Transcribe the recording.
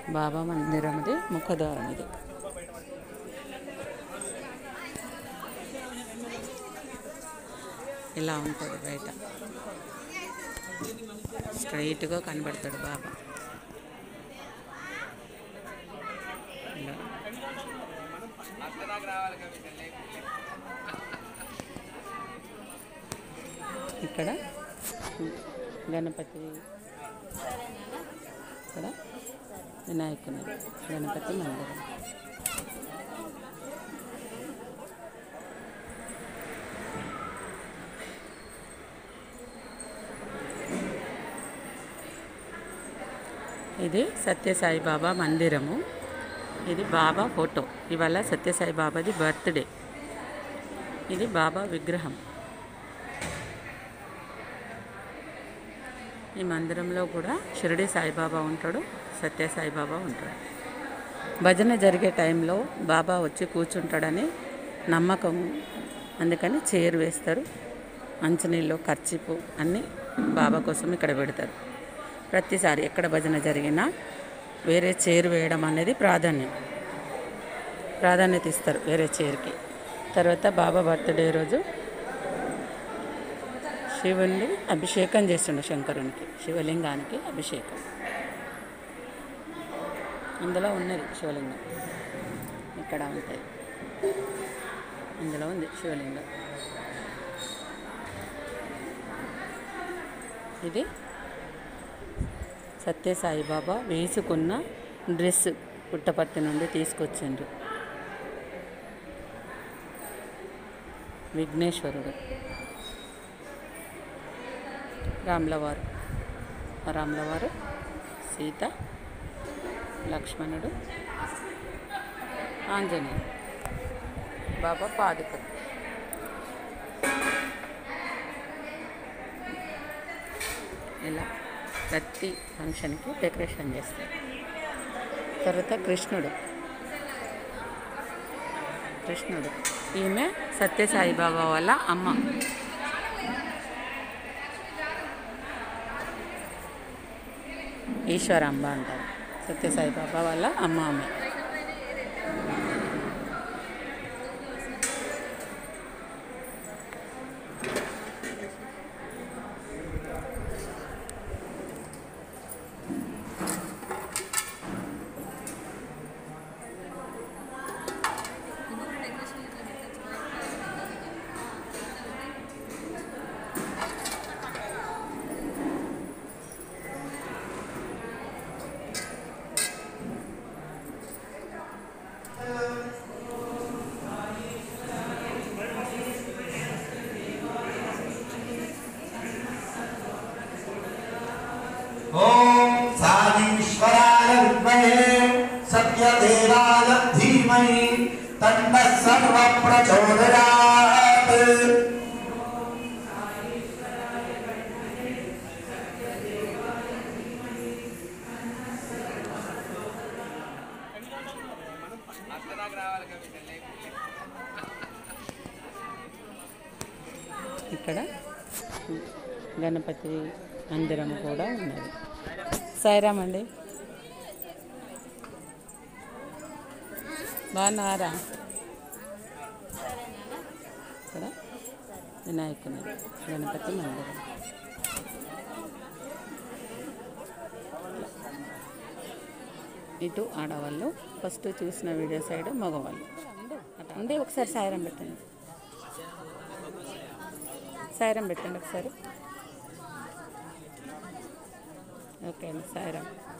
బాబా మందిరం ఇది ముఖద్వారం ఇది ఇలా ఉంటుంది బయట స్ట్రైట్గా కనబడతాడు బాబా ఇలా. ఇక్కడ గణపతి ఇక్కడ వినాయకుని గణపతి మందిరం ఇది సత్యసాయి బాబా మందిరము ఇది బాబా ఫోటో ఇవాళ సత్యసాయి బాబాది బర్త్డే ఇది బాబా విగ్రహం ఈ మందిరంలో కూడా షిరిడి సాయిబాబా ఉంటాడు సత్య సాయిబాబా ఉంటాడు భజన జరిగే టైంలో బాబా వచ్చి కూర్చుంటాడని నమ్మకం అందుకని చైర్ వేస్తారు మంచినీళ్ళు ఖర్చిపు అన్నీ బాబా కోసం ఇక్కడ పెడతారు ప్రతిసారి ఎక్కడ భజన జరిగినా వేరే చైర్ వేయడం అనేది ప్రాధాన్యం ప్రాధాన్యత ఇస్తారు వేరే చైర్కి తర్వాత బాబా బర్త్డే రోజు శివుని అభిషేకం చేస్తుండే శంకరునికి శివలింగానికి అభిషేకం ఇందులో ఉన్నది శివలింగం ఇక్కడ ఉంటుంది ఇందులో ఉంది శివలింగం ఇది సత్యసాయి బాబా వేసుకున్న డ్రెస్ పుట్టపర్తి నుండి తీసుకొచ్చిండ్రు విఘ్నేశ్వరుడు రాములవారు రాములవారు సీత లక్ష్మణుడు ఆంజనేయుడు బాబా పాదుకలు ఇలా ప్రతి ఫంక్షన్కి డెకరేషన్ చేస్తారు తర్వాత కృష్ణుడు కృష్ణుడు ఈమె సత్యసాయి బాబా వాళ్ళ అమ్మ ఈశ్వరాంబ అంటారు సత్యసాయి బాబా వాళ్ళ అమ్మ ఆమె ॐ साधीश्वराय विद्महे सत्यदेवाय धीमहि तन्नः सर्वप्रचोदयात् ఇక్కడ గణపతి మందిరం కూడా ఉన్నది సాయిరామ్ అండి బాగున్నారా ఇక్కడ వినాయకుని గణపతి మందిరం ఇటు ఆడవాళ్ళు ఫస్ట్ చూసిన వీడియో సైడ్ మగవాళ్ళు అట్లా ఉండి ఒకసారి సాయిరం పెట్టండి సాయిరం పెట్టండి ఒకసారి ఓకే అండి సాయిరామ్